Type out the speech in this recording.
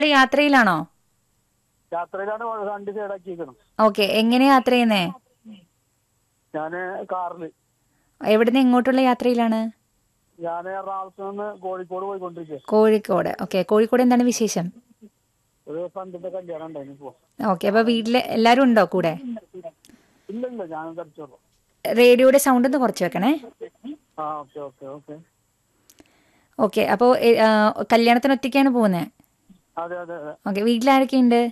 യാത്രയിലാണോ യാത്രയിലാണ് വണ്ടി സൈഡാക്കിയിരിക്കണം ഓക്കെ എങ്ങനെ യാത്ര ചെയ്യുന്നേ ഞാന് കാറില് എവിടുന്ന് എങ്ങോട്ടുള്ള യാത്രയിലാണ് ഞാൻ എറണാകുളത്ത് നിന്ന് കോഴിക്കോട് പോയിക്കൊണ്ടിരിക്കുക കോഴിക്കോട് ഓക്കെ കോഴിക്കോട് എന്താണ് വിശേഷം ഒരു ഫ്രണ്ടിന്റെ കല്യാണം ഉണ്ടായിരുന്നു ഇപ്പോ ഓക്കെ അപ്പൊ വീട്ടില് എല്ലാരും ഉണ്ടോ കൂടെ ഇല്ല ഇല്ല ഞാൻ ധരിച്ചോളൂ റേഡിയോയുടെ സൗണ്ട് ഒന്ന് കുറച്ച് വെക്കണേ ആ ഓക്കെ ഓക്കെ ഓക്കെ ഓക്കെ അപ്പോൾ കല്യാണത്തിന് ഒറ്റയ്ക്കാണ് പോകുന്നത് അതെ അതെ അതെ ഓക്കെ വീട്ടിലാരൊക്കെ ഉണ്ട്